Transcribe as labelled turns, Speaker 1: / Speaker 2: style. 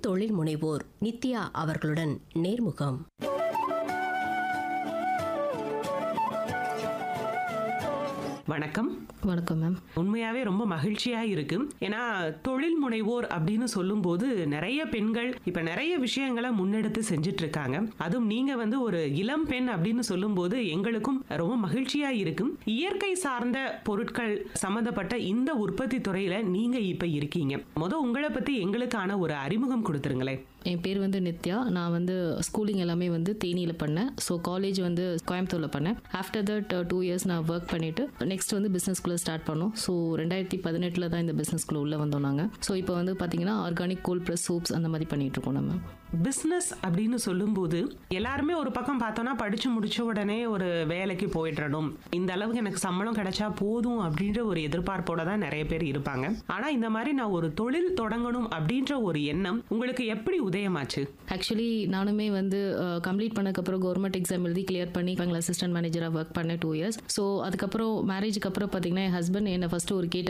Speaker 1: தொழில் முனைவோர் நித்யா அவர்களுடன் நேர்முகம்
Speaker 2: வணக்கம்
Speaker 3: வணக்கம் மேம்
Speaker 2: உண்மையாவே ரொம்ப மகிழ்ச்சியா இருக்கு ஏன்னா தொழில் முனைவோர் அப்படின்னு சொல்லும்போது நிறைய பெண்கள் இப்ப நிறைய விஷயங்களை முன்னெடுத்து செஞ்சுட்டு இருக்காங்க அதுவும் நீங்க வந்து ஒரு இளம் பெண் அப்படின்னு சொல்லும்போது எங்களுக்கும் ரொம்ப மகிழ்ச்சியா இருக்கும் இயற்கை சார்ந்த பொருட்கள் சம்பந்தப்பட்ட இந்த உற்பத்தி துறையில நீங்க இப்ப இருக்கீங்க முத உங்களை பத்தி எங்களுக்கான ஒரு அறிமுகம் கொடுத்துருங்களேன்
Speaker 3: என் பேர் வந்து நித்யா நான் வந்து ஸ்கூலிங் எல்லாமே வந்து தேனியில் பண்ணேன் ஸோ காலேஜ் வந்து கோயம்புத்தூரில் பண்ணேன் ஆஃப்டர் தட் டூ இயர்ஸ் நான் ஒர்க் பண்ணிவிட்டு நெக்ஸ்ட் வந்து பிஸ்னஸ்குள்ளே ஸ்டார்ட் பண்ணோம் ஸோ ரெண்டாயிரத்தி பதினெட்டில் தான் இந்த பிஸ்னஸ்குள்ளே உள்ளே வந்தோம் நாங்கள் ஸோ இப்போ வந்து பார்த்தீங்கன்னா ஆர்கானிக் கோல்ட் ப்ரெஸ் சூப்ஸ் அந்த மாதிரி பண்ணிட்டு இருக்கோம் நம்ம
Speaker 2: பிஸ்னஸ் அப்படின்னு சொல்லும்போது எல்லாருமே ஒரு பக்கம் பார்த்தோன்னா படிச்சு முடிச்ச உடனே ஒரு வேலைக்கு போயிடணும் இந்த அளவுக்கு எனக்கு சம்பளம் கிடைச்சா போதும் அப்படின்ற ஒரு எதிர்பார்ப்போட தான் நிறைய பேர் இருப்பாங்க ஆனா இந்த மாதிரி நான் ஒரு தொழில் தொடங்கணும் அப்படின்ற ஒரு எண்ணம் உங்களுக்கு எப்படி உதயமாச்சு
Speaker 3: ஆக்சுவலி நானுமே வந்து கம்ப்ளீட் பண்ணக்கப்புறம் கவர்மெண்ட் எக்ஸாம் எழுதி கிளியர் பண்ணி எங்களை அசிஸ்டன்ட் மேனேஜராக ஒர்க் பண்ணேன் டூ இயர்ஸ் ஸோ அதுக்கப்புறம் மேரேஜுக்கு அப்புறம் பார்த்தீங்கன்னா என் ஹஸ்பண்ட் என்னை ஃபஸ்ட்டு ஒரு கேட்ட